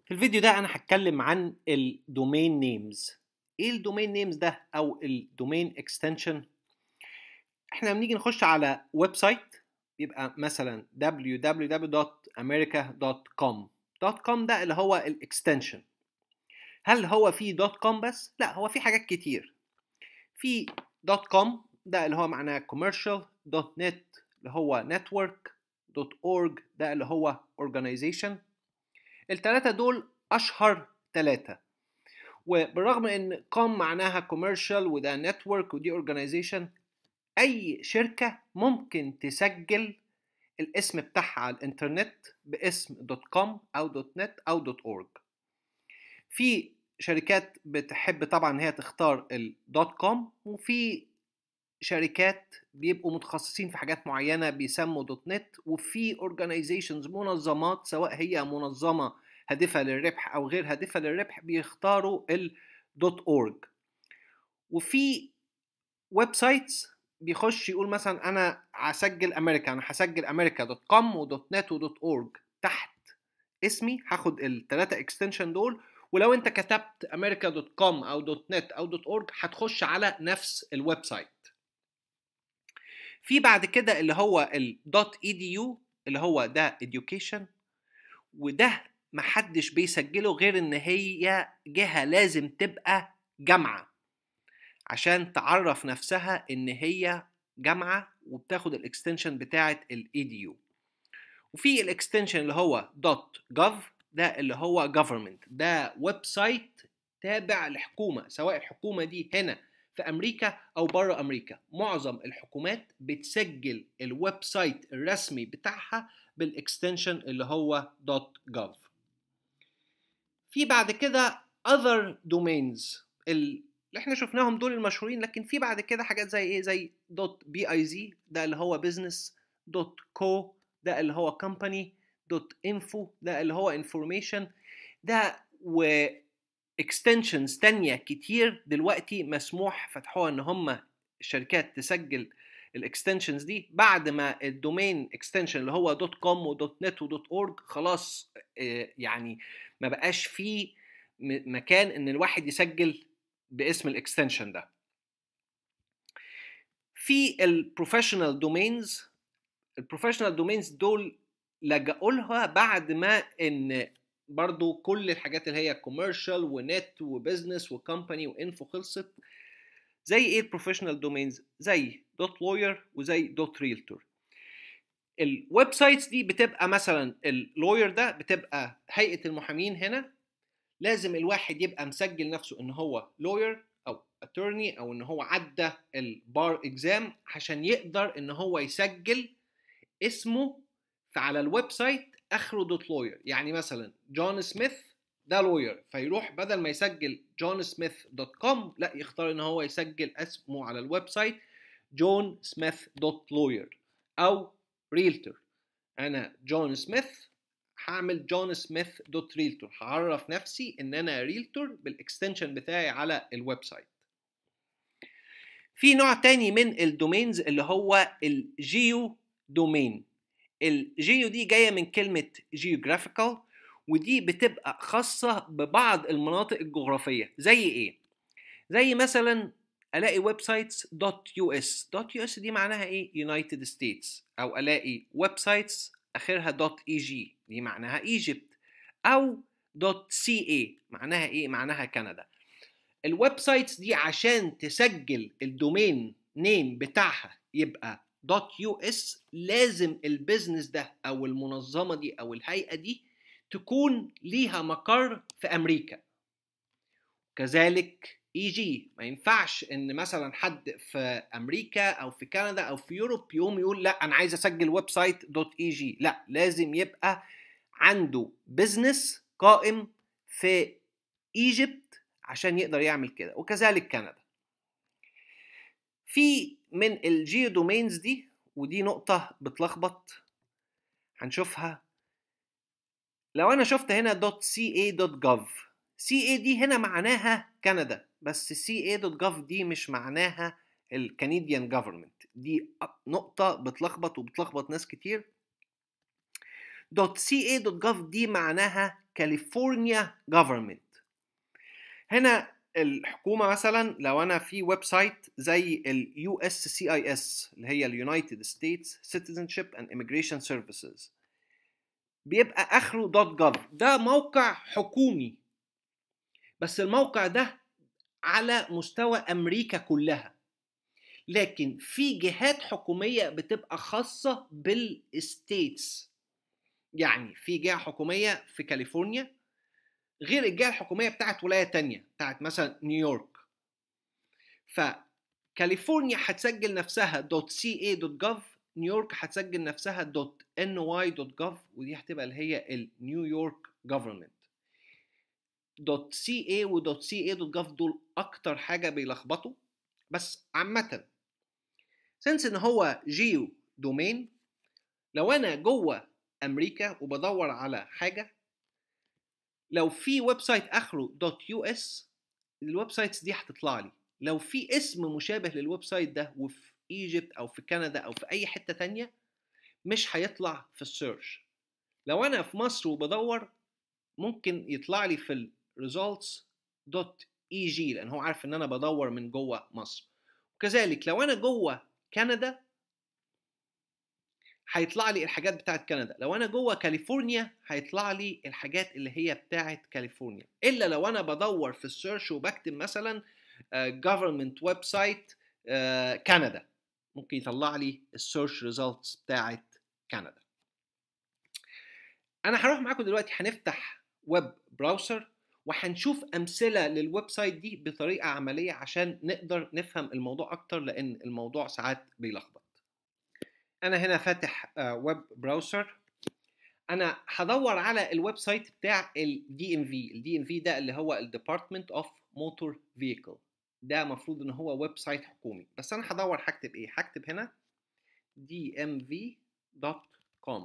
في الفيديو ده انا هتكلم عن الدومين نيمز ايه الدومين نيمز ده او الدومين اكستنشن احنا بنيجي نخش على ويب سايت يبقى مثلا www.america.com .com ده اللي هو الاكستنشن هل هو في دوت كوم بس لا هو في حاجات كتير في دوت كوم ده اللي هو معناه كوميرشال دوت نت اللي هو نتورك دوت اورج ده اللي هو اورجانيزيشن التلاتة دول أشهر تلاتة وبالرغم إن كوم معناها كوميرشال وده نتورك ودي اورجانيزيشن أي شركة ممكن تسجل الاسم بتاعها على الإنترنت باسم دوت كوم أو دوت نت أو دوت أورج في شركات بتحب طبعا إن هي تختار الدوت كوم وفي شركات بيبقوا متخصصين في حاجات معينة بيسموا دوت نت وفي اورجانيزيشنز منظمات سواء هي منظمة هادفة للربح أو غير هادفة للربح بيختاروا الدوت اورج وفي ويب سايتس بيخش يقول مثلا أنا هسجل أمريكا أنا هسجل أمريكا دوت كوم ودوت نت ودوت اورج تحت اسمي هاخد التلاتة اكستنشن دول ولو انت كتبت امريكا دوت كوم او دوت نت او دوت اورج هتخش على نفس الويب سايت في بعد كده اللي هو الدوت اي دي يو اللي هو ده education وده محدش بيسجله غير ان هي جهة لازم تبقى جامعة عشان تعرف نفسها ان هي جامعة وبتاخد الاكستنشن بتاعة الاي دي يو وفي الاكستنشن اللي هو دوت جوف ده اللي هو government ده ويب سايت تابع لحكومة سواء الحكومة دي هنا في امريكا او بره امريكا معظم الحكومات بتسجل الويب سايت الرسمي بتاعها بالاكستنشن اللي هو .gov في بعد كده other domains اللي احنا شفناهم دول المشهورين لكن في بعد كده حاجات زي ايه زي .biz ده اللي هو business .co ده اللي هو company .info ده اللي هو information ده و اكستنشنز تانية كتير دلوقتي مسموح فتحوها ان هم الشركات تسجل الاكستنشنز دي بعد ما الدومين اكستنشن اللي هو دوت كوم ودوت نت ودوت اورج خلاص يعني ما بقاش فيه مكان ان الواحد يسجل باسم الاكستنشن ده في البروفيشنال دومينز البروفيشنال دومينز دول لجأوا لها بعد ما ان برضو كل الحاجات اللي هي كوميرشال ونت وبزنس وكمباني وانفو خلصت زي ايه البروفيشنال دومينز زي دوت لوير وزي دوت ريلتور الويب سايتس دي بتبقى مثلا اللوير ده بتبقى هيئه المحامين هنا لازم الواحد يبقى مسجل نفسه ان هو لوير او اتورني او ان هو عدى البار اكزام عشان يقدر ان هو يسجل اسمه على الويب سايت اخره دوت لوير يعني مثلا جون سميث ده لوير فيروح بدل ما يسجل جون سميث دوت كوم لا يختار ان هو يسجل اسمه على الويب سايت جون سميث دوت لوير او ريلتور انا جون سميث هعمل جون سميث دوت ريلتور هعرف نفسي ان انا ريلتور بالاكستنشن بتاعي على الويب سايت في نوع تاني من الدومينز اللي هو الجيو دومين الجيو دي جايه من كلمه geographical ودي بتبقى خاصه ببعض المناطق الجغرافيه زي ايه زي مثلا الاقي ويب سايتس دوت يو اس دوت يو اس دي معناها ايه يونايتد ستيتس او الاقي ويب سايتس اخرها دوت اي جي دي معناها ايجيبت او دوت سي اي معناها ايه معناها كندا الويب سايتس دي عشان تسجل الدومين نيم بتاعها يبقى دوت يو اس لازم البيزنس ده او المنظمه دي او الهيئه دي تكون ليها مقر في امريكا كذلك اي جي ما ينفعش ان مثلا حد في امريكا او في كندا او في يوروب يقوم يقول لا انا عايز اسجل ويب سايت دوت اي جي لا لازم يبقى عنده بزنس قائم في ايجيبت عشان يقدر يعمل كده وكذلك كندا في من الجيو دومينز دي ودي نقطة بتلخبط هنشوفها لو أنا شفت هنا دوت سي اي دوت جوف سي اي دي هنا معناها كندا بس سي اي دوت جوف دي مش معناها الكنديان جوفرمنت دي نقطة بتلخبط وبتلخبط ناس كتير دوت سي اي دوت جوف دي معناها كاليفورنيا جوفرمنت هنا الحكومه مثلا لو انا في ويب سايت زي اليو اس سي اي اس اللي هي اليونايتد ستيتس سيتيزنشيب اند ايميجريشن سيرفيسز بيبقى اخره دوت جوف ده موقع حكومي بس الموقع ده على مستوى امريكا كلها لكن في جهات حكوميه بتبقى خاصه بالستيتس يعني في جهه حكوميه في كاليفورنيا غير الجهه الحكوميه بتاعت ولايه تانية بتاعت مثلا نيويورك فكاليفورنيا هتسجل نفسها دوت سي اي دوت جوف نيويورك هتسجل نفسها دوت ان واي دوت جوف ودي هتبقى اللي هي النيويورك جوفرمنت دوت سي اي ودوت سي اي دوت جوف دول اكتر حاجه بيلخبطوا بس عامه سنس ان هو جيو دومين لو انا جوه امريكا وبدور على حاجه لو في ويب سايت اخره دوت يو اس الويب سايتس دي هتطلع لي لو في اسم مشابه للويب سايت ده وفي ايجيبت او في كندا او في اي حته تانية مش هيطلع في السيرش لو انا في مصر وبدور ممكن يطلع لي في الريزولتس دوت اي جي لان هو عارف ان انا بدور من جوه مصر وكذلك لو انا جوه كندا هيطلع لي الحاجات بتاعت كندا لو انا جوه كاليفورنيا هيطلع لي الحاجات اللي هي بتاعت كاليفورنيا الا لو انا بدور في السيرش وبكتب مثلا government ويب سايت كندا ممكن يطلع لي السيرش ريزلتس بتاعت كندا انا هروح معاكم دلوقتي هنفتح ويب براوسر وهنشوف امثله للويب سايت دي بطريقه عمليه عشان نقدر نفهم الموضوع اكتر لان الموضوع ساعات بيلخبط انا هنا فاتح ويب براوسر انا هدور على الويب سايت بتاع الدي ام في الدي ام في ده اللي هو الديبارتمنت اوف موتور فيكل ده المفروض ان هو ويب سايت حكومي بس انا هدور هكتب ايه هكتب هنا dmv.com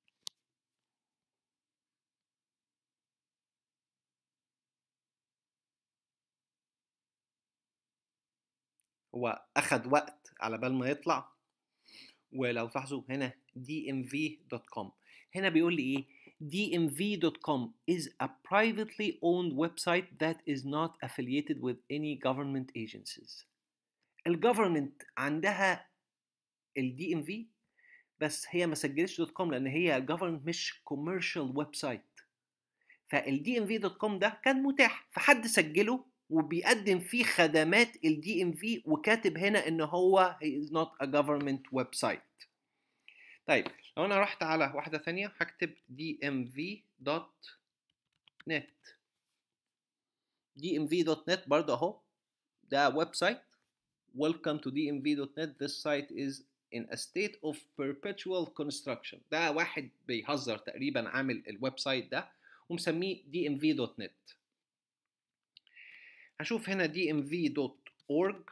هو اخد وقت على بال ما يطلع ولو تلاحظوا هنا dmv.com هنا بيقول لي ايه dmv.com is a privately owned website that is not affiliated with any government agencies الجفرمنت عندها ال DMV بس هي ما سجلتش دوت كوم لان هي government مش commercial ويب سايت فال DMV.com ده كان متاح فحد سجله وبيقدم فيه خدمات ال DMV وكاتب هنا ان هو he is not a government website طيب لو انا رحت على واحده ثانيه هكتب dmv.net dmv.net برضه اهو ده ويب سايت welcome to dmv.net this site is in a state of perpetual construction ده واحد بيهزر تقريبا عامل الويب سايت ده ومسميه dmv.net هشوف هنا dmv.org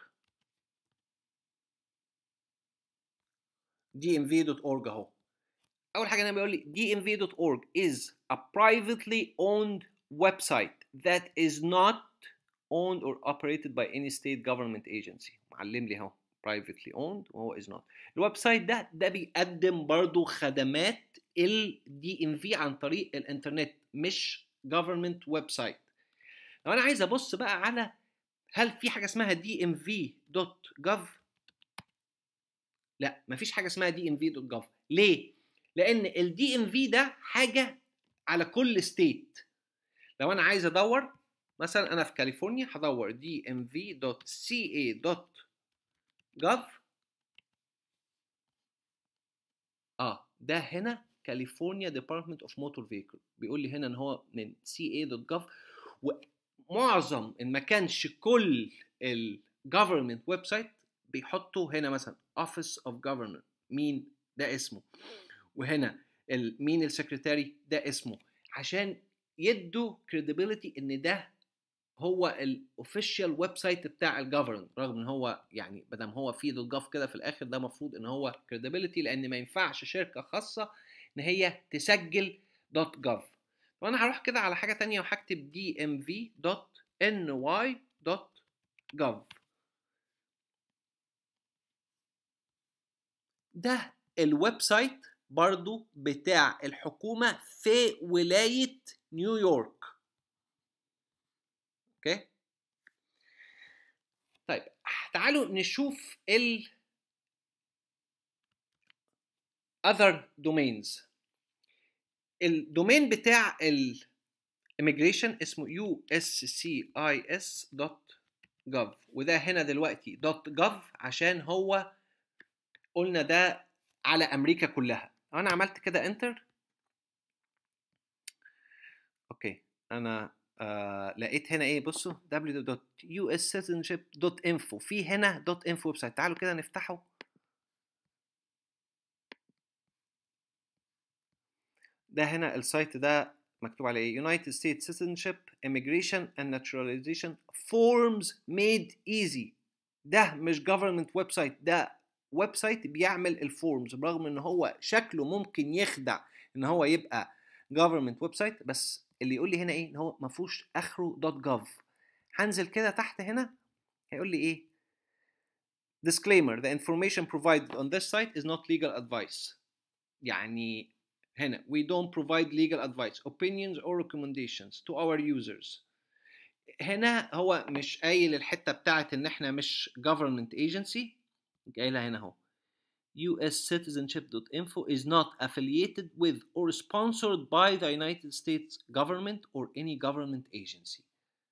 dmv.org اهو اول حاجه هنا بيقول لي dmv.org is a privately owned website that is not owned or operated by any state government agency معلم لي اهو privately owned وهو is not الويب سايت ده ده بيقدم برضو خدمات ال DMV عن طريق الانترنت مش government ويب سايت لو انا عايز ابص بقى على هل في حاجه اسمها dmv.gov لا مفيش حاجه اسمها dmv.gov ليه لان ال DMV ده حاجه على كل ستيت لو انا عايز ادور مثلا انا في كاليفورنيا هدور dmv.ca.gov اه ده هنا كاليفورنيا ديبارتمنت اوف موتور فيكل بيقول لي هنا ان هو من ca.gov ومعظم ان ما كانش كل الجفرمنت ويب سايت بيحطوا هنا مثلا اوفيس اوف جفرمنت مين ده اسمه وهنا مين السكرتاري ده اسمه عشان يدوا credibility ان ده هو الاوفيشال ويب سايت بتاع الجفرمنت رغم ان هو يعني ما دام هو في دوت جاف كده في الاخر ده المفروض ان هو credibility لان ما ينفعش شركه خاصه ان هي تسجل دوت جاف وانا هروح كده على حاجه تانية وهكتب dmv.ny.gov ده الويب سايت برضو بتاع الحكومة في ولاية نيويورك اوكي طيب تعالوا نشوف ال other domains الدومين بتاع ال immigration اسمه uscis.gov وده هنا دلوقتي .gov عشان هو قلنا ده على امريكا كلها انا عملت كده انتر اوكي انا آه لقيت هنا ايه بصوا www.uscitizenship.info في هنا .info ويب سايت تعالوا كده نفتحه ده هنا السايت ده مكتوب عليه ايه United States Citizenship Immigration and Naturalization Forms Made Easy ده مش government ويب سايت ده ويب سايت بيعمل الفورمز برغم ان هو شكله ممكن يخدع ان هو يبقى government ويب سايت بس اللي يقول لي هنا ايه ان هو ما فيهوش اخره دوت جوف هنزل كده تحت هنا هيقول لي ايه disclaimer the information provided on this site is not legal advice يعني هنا we don't provide legal advice opinions or recommendations to our users هنا هو مش قايل الحته بتاعت ان احنا مش government agency قايلها هنا اهو uscitizenship.info is not affiliated with or sponsored by the United States government or any government agency.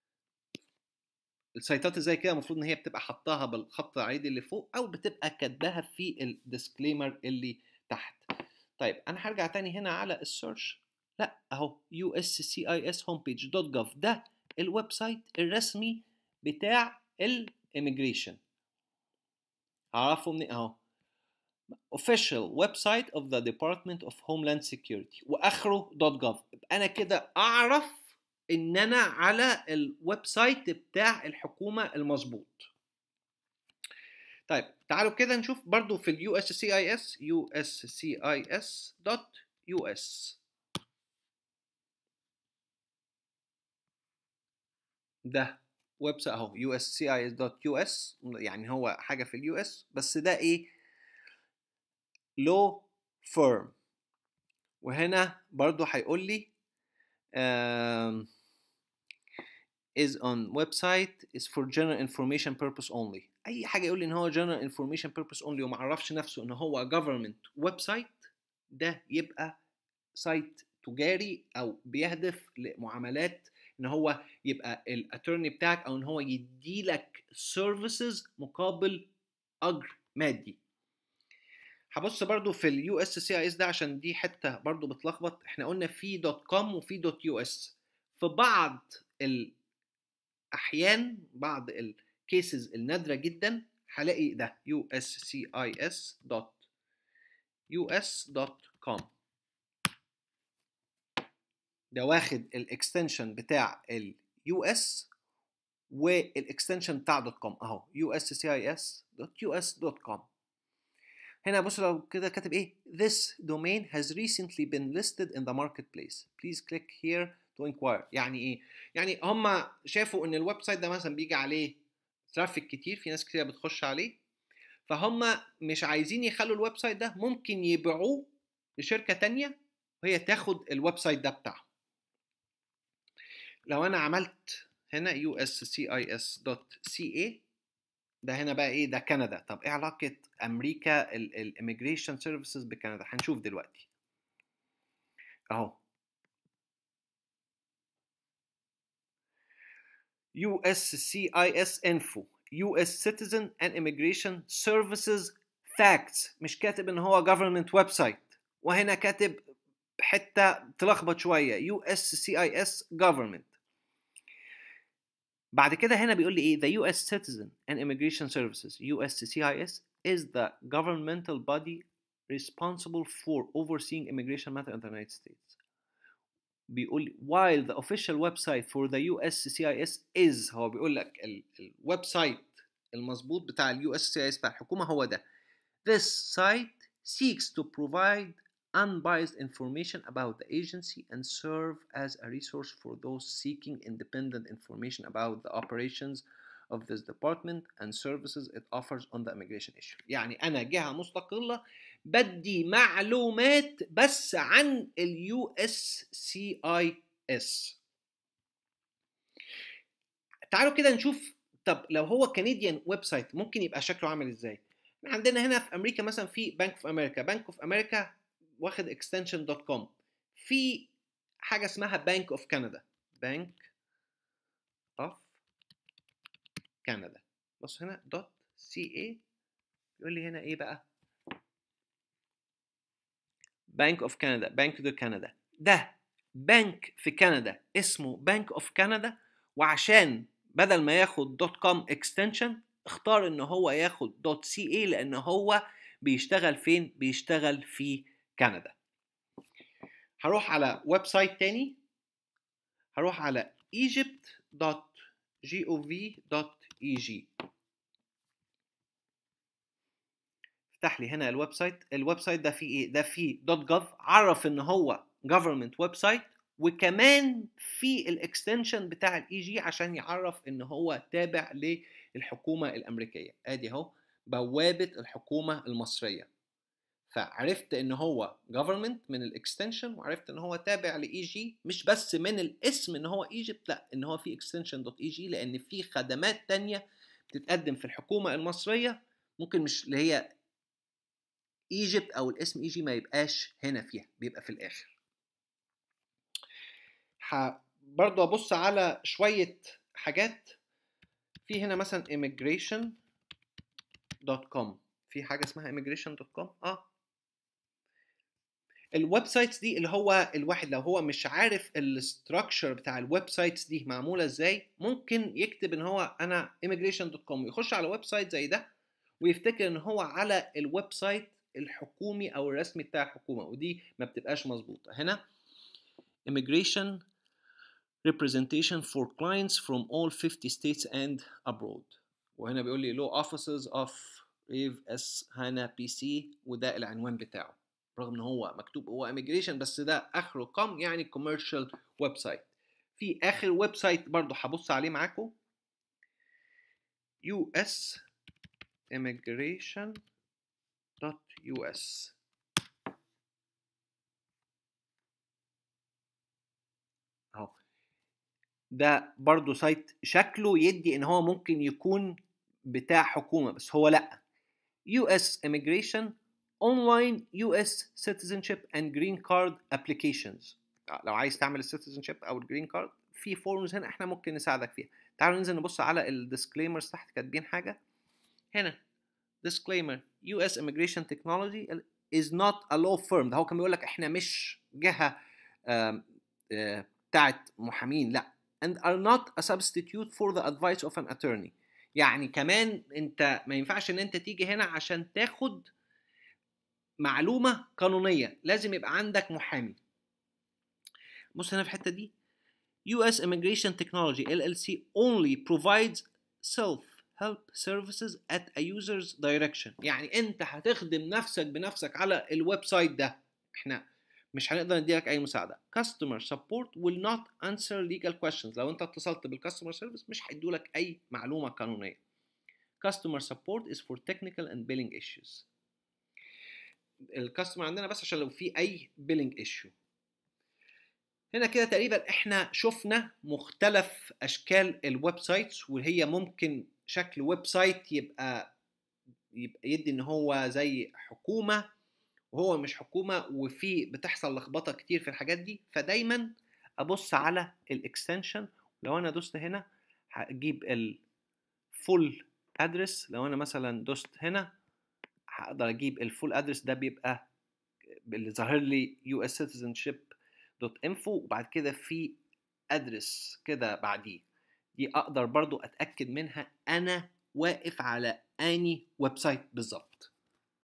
السيطات اللي زي كده المفروض ان هي بتبقى حطاها بالخط العريض اللي فوق او بتبقى كاتباها في الديسكليمر اللي تحت. طيب انا هرجع تاني هنا على السيرش لا اهو uscishomepage.gov ده الويب سايت الرسمي بتاع الاميجريشن. هعرفه منين اهو official website of the Department of Homeland Security واخره .gov يبقى انا كده اعرف ان انا على الويب سايت بتاع الحكومه المظبوط طيب تعالوا كده نشوف برضو في اليو اس سي اي اس يو اس سي اي اس دوت يو اس ده ويب سايت اهو يو اس سي اي اس دوت يو اس يعني هو حاجه في اليو اس بس ده ايه لو فيرم وهنا برضو هيقول لي um, is on website is for general information purpose only اي حاجه يقول لي ان هو general information purpose only وما عرفش نفسه ان هو government website ده يبقى سايت تجاري او بيهدف لمعاملات ان هو يبقى الاتورني بتاعك او ان هو يديلك سيرفيسز مقابل اجر مادي هبص برضو في اليو اس سي اي اس ده عشان دي حته برضو بتلخبط احنا قلنا في دوت كوم وفي دوت يو اس في بعض الاحيان بعض الكيسز النادره جدا هلاقي ده يو اس سي اي اس دوت يو اس دوت كوم ده واخد الاكستنشن بتاع اليو اس والاكستنشن بتاع دوت كوم اهو يو اس سي اي اس دوت يو اس دوت كوم هنا بص لو كده كاتب ايه this domain has recently been listed in the marketplace please click here to inquire يعني ايه يعني هم شافوا ان الويب سايت ده مثلا بيجي عليه ترافيك كتير في ناس كتير بتخش عليه فهم مش عايزين يخلوا الويب سايت ده ممكن يبيعوه لشركه تانية وهي تاخد الويب سايت ده بتاعهم لو انا عملت هنا uscis.ca ده هنا بقى ايه ده كندا طب ايه علاقه امريكا الاميجريشن سيرفيسز بكندا هنشوف دلوقتي اهو USCIS info US Citizen and Immigration Services Facts مش كاتب ان هو government website وهنا كاتب حته تلخبط شويه USCIS government بعد كده هنا بيقول لي ايه the US Citizen and Immigration Services USCIS is the governmental body responsible for overseeing immigration matter in the United States بيقول لي while the official website for the USCIS is هو بيقول لك الويب سايت المظبوط بتاع اليو اس سي اس بتاع الحكومه هو ده this site seeks to provide unbiased information about the agency and serve as a resource for those seeking independent information about the operations of this department and services it offers on the immigration issue يعني أنا جهة مستقلة بدي معلومات بس عن اليو اس سي اي اس تعالوا كده نشوف طب لو هو كنديان ويب سايت ممكن يبقى شكله عامل ازاي عندنا هنا في امريكا مثلا في بنك اوف امريكا بنك اوف امريكا واخد اكستنشن دوت كوم في حاجه اسمها بنك اوف كندا بنك اوف كندا بص هنا دوت سي اي يقول لي هنا ايه بقى بنك اوف كندا بنك دو كندا ده بنك في كندا اسمه بنك اوف كندا وعشان بدل ما ياخد دوت كوم اكستنشن اختار ان هو ياخد دوت سي اي لان هو بيشتغل فين بيشتغل في كندا هروح على ويب سايت تاني هروح على egypt.gov.eg افتح لي هنا الويب سايت الويب سايت ده فيه ايه ده فيه دوت جوف عرف ان هو government ويب سايت وكمان في الاكستنشن بتاع الاي جي عشان يعرف ان هو تابع للحكومه الامريكيه ادي اهو بوابه الحكومه المصريه فعرفت ان هو government من الاكستنشن وعرفت ان هو تابع لاي جي مش بس من الاسم ان هو ايجيبت لا ان هو في اكستنشن دوت اي جي لان في خدمات تانية بتتقدم في الحكومه المصريه ممكن مش اللي هي ايجيبت او الاسم ايجي ما يبقاش هنا فيها بيبقى في الاخر برضو ابص على شويه حاجات في هنا مثلا immigration.com في حاجه اسمها immigration.com اه الويب سايتس دي اللي هو الواحد لو هو مش عارف الاستراكشر بتاع الويب سايتس دي معموله ازاي ممكن يكتب ان هو انا immigration.com ويخش على ويب سايت زي ده ويفتكر ان هو على الويب سايت الحكومي او الرسمي بتاع الحكومه ودي ما بتبقاش مظبوطه هنا immigration representation for clients from all 50 states and abroad وهنا بيقول لي law offices of ريف اس هانا بي سي وده العنوان بتاعه رغم ان هو مكتوب هو immigration بس ده اخره كوم يعني commercial ويب سايت في اخر ويب سايت برضه هبص عليه معاكم US immigration US اهو ده برضو سايت شكله يدي ان هو ممكن يكون بتاع حكومه بس هو لا US Immigration Online US Citizenship and Green Card Applications لو عايز تعمل السيتيزنشيب او الجرين كارد في فورمز هنا احنا ممكن نساعدك فيها تعالوا ننزل نبص على الديسكليمرز تحت كاتبين حاجه هنا disclaimer US immigration technology is not a law firm ده هو كان بيقول لك احنا مش جهه بتاعت محامين لا and are not a substitute for the advice of an attorney يعني كمان انت ما ينفعش ان انت تيجي هنا عشان تاخد معلومه قانونيه لازم يبقى عندك محامي بص هنا في الحته دي US Immigration Technology LLC only provides self help services at a user's direction يعني انت هتخدم نفسك بنفسك على الويب سايت ده احنا مش هنقدر نديلك اي مساعده customer support will not answer legal questions لو انت اتصلت بالكاستمر سيرفيس مش هيدولك اي معلومه قانونيه customer support is for technical and billing issues الكاستمر عندنا بس عشان لو في اي billing issue هنا كده تقريبا احنا شفنا مختلف اشكال الويب سايتس وهي ممكن شكل ويب سايت يبقى يبقى يدي ان هو زي حكومه وهو مش حكومه وفي بتحصل لخبطه كتير في الحاجات دي فدايما ابص على الاكستنشن لو انا دوست هنا هجيب الفول ادرس لو انا مثلا دوست هنا هقدر اجيب الفول ادرس ده بيبقى اللي ظاهر لي يو اس citizenship دوت انفو وبعد كده في ادرس كده بعديه دي اقدر برضو اتاكد منها انا واقف على اني ويب سايت بالظبط